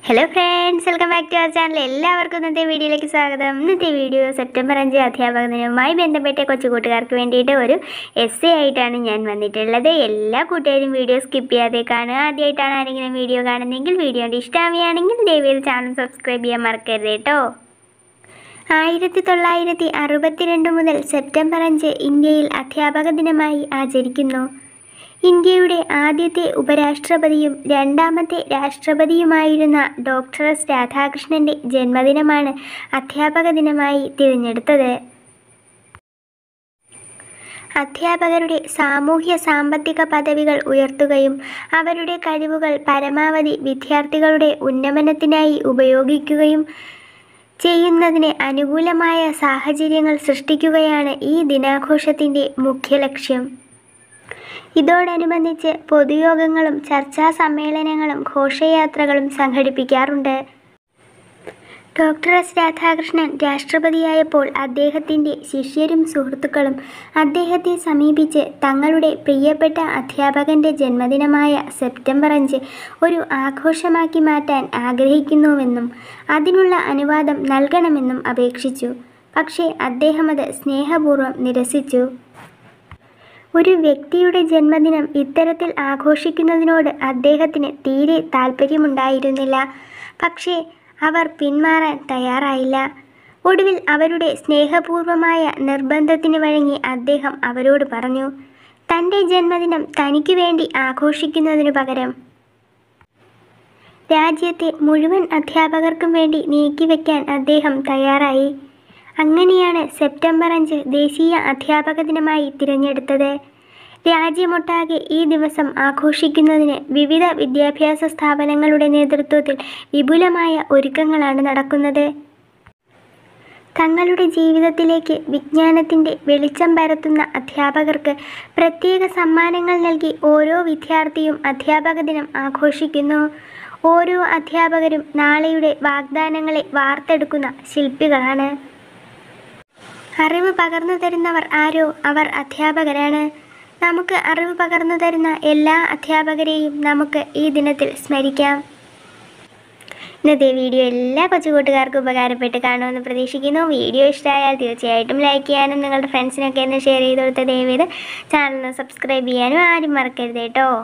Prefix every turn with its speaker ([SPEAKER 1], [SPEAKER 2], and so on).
[SPEAKER 1] hello friends welcome back to our channel എല്ലാവർക്കും ഇന്നത്തെ വീഡിയോയിലേക്ക് സ്വാഗതം ഇന്നത്തെ വീഡിയോ സെപ്റ്റംബർ അഞ്ച് അധ്യാപക ദിനവുമായി ബന്ധപ്പെട്ട കൊച്ചു കൂട്ടുകാർക്ക് വേണ്ടിയിട്ട് ഒരു എസ് എ ആയിട്ടാണ് ഞാൻ വന്നിട്ടുള്ളത് എല്ലാ കൂട്ടുകാരും വീഡിയോ സ്കിപ്പ് ചെയ്യാതെ കാണുക ആദ്യമായിട്ടാണ് ആരെങ്കിലും വീഡിയോ കാണുന്നതെങ്കിൽ വീഡിയോ ഇഷ്ടമാവുകയാണെങ്കിൽ ദയവേത് ചാനൽ സബ്സ്ക്രൈബ് ചെയ്യാൻ മറക്കരുത് കേട്ടോ ആയിരത്തി തൊള്ളായിരത്തി അറുപത്തിരണ്ട് മുതൽ സെപ്റ്റംബർ അഞ്ച് ഇന്ത്യയിൽ അധ്യാപക ദിനമായി ആചരിക്കുന്നു ഇന്ത്യയുടെ ആദ്യത്തെ ഉപരാഷ്ട്രപതിയും രണ്ടാമത്തെ രാഷ്ട്രപതിയുമായിരുന്ന ഡോക്ടർ എസ് രാധാകൃഷ്ണൻ്റെ ജന്മദിനമാണ് അധ്യാപക ദിനമായി തിരഞ്ഞെടുത്തത് അധ്യാപകരുടെ സാമൂഹ്യ സാമ്പത്തിക പദവികൾ ഉയർത്തുകയും അവരുടെ കഴിവുകൾ പരമാവധി വിദ്യാർത്ഥികളുടെ ഉന്നമനത്തിനായി ഉപയോഗിക്കുകയും ചെയ്യുന്നതിന് അനുകൂലമായ സാഹചര്യങ്ങൾ സൃഷ്ടിക്കുകയാണ് ഈ ദിനാഘോഷത്തിൻ്റെ മുഖ്യ ലക്ഷ്യം ഇതോടനുബന്ധിച്ച് പൊതുയോഗങ്ങളും ചർച്ചാ സമ്മേളനങ്ങളും ഘോഷയാത്രകളും സംഘടിപ്പിക്കാറുണ്ട് ഡോക്ടർ എസ് രാധാകൃഷ്ണൻ രാഷ്ട്രപതിയായപ്പോൾ അദ്ദേഹത്തിൻ്റെ ശിഷ്യരും സുഹൃത്തുക്കളും അദ്ദേഹത്തെ സമീപിച്ച് തങ്ങളുടെ പ്രിയപ്പെട്ട അധ്യാപകൻ്റെ ജന്മദിനമായ സെപ്റ്റംബർ അഞ്ച് ഒരു ആഘോഷമാക്കി മാറ്റാൻ ആഗ്രഹിക്കുന്നുവെന്നും അതിനുള്ള അനുവാദം നൽകണമെന്നും അപേക്ഷിച്ചു പക്ഷേ അദ്ദേഹം അത് സ്നേഹപൂർവ്വം നിരസിച്ചു ഒരു വ്യക്തിയുടെ ജന്മദിനം ഇത്തരത്തിൽ ആഘോഷിക്കുന്നതിനോട് അദ്ദേഹത്തിന് തീരെ താല്പര്യമുണ്ടായിരുന്നില്ല പക്ഷേ അവർ പിന്മാറാൻ തയ്യാറായില്ല ഒടുവിൽ അവരുടെ സ്നേഹപൂർവമായ നിർബന്ധത്തിന് വഴങ്ങി അദ്ദേഹം അവരോട് പറഞ്ഞു തൻ്റെ ജന്മദിനം തനിക്ക് വേണ്ടി ആഘോഷിക്കുന്നതിനു പകരം രാജ്യത്തെ മുഴുവൻ അധ്യാപകർക്കും വേണ്ടി നീക്കിവെക്കാൻ അദ്ദേഹം തയ്യാറായി അങ്ങനെയാണ് സെപ്റ്റംബർ അഞ്ച് ദേശീയ അധ്യാപക ദിനമായി തിരഞ്ഞെടുത്തത് രാജ്യമൊട്ടാകെ ഈ ദിവസം ആഘോഷിക്കുന്നതിന് വിവിധ വിദ്യാഭ്യാസ സ്ഥാപനങ്ങളുടെ നേതൃത്വത്തിൽ വിപുലമായ ഒരുക്കങ്ങളാണ് നടക്കുന്നത് തങ്ങളുടെ ജീവിതത്തിലേക്ക് വിജ്ഞാനത്തിൻ്റെ വെളിച്ചം പരത്തുന്ന അധ്യാപകർക്ക് പ്രത്യേക സമ്മാനങ്ങൾ നൽകി ഓരോ വിദ്യാർത്ഥിയും അധ്യാപക ദിനം ആഘോഷിക്കുന്നു ഓരോ അധ്യാപകരും നാളെയുടെ വാഗ്ദാനങ്ങളെ വാർത്തെടുക്കുന്ന ശില്പികളാണ് അറിവ് പകർന്നു തരുന്നവർ ആരോ അവർ അധ്യാപകരാണ് നമുക്ക് അറിവ് പകർന്നു തരുന്ന എല്ലാ അധ്യാപകരെയും നമുക്ക് ഈ ദിനത്തിൽ സ്മരിക്കാം ഇന്നത്തെ വീഡിയോ എല്ലാ കൊച്ചുകൂട്ടുകാർക്കും ഉപകാരപ്പെട്ട് കാണുമെന്ന് പ്രതീക്ഷിക്കുന്നു വീഡിയോ ഇഷ്ടമായാൽ തീർച്ചയായിട്ടും ലൈക്ക് ചെയ്യാനും നിങ്ങളുടെ ഫ്രണ്ട്സിനൊക്കെ ഒന്ന് ഷെയർ ചെയ്ത് കൊടുത്ത ദയവേത് ചാനൽ സബ്സ്ക്രൈബ് ചെയ്യാനും ആരും മറക്കരുത് കേട്ടോ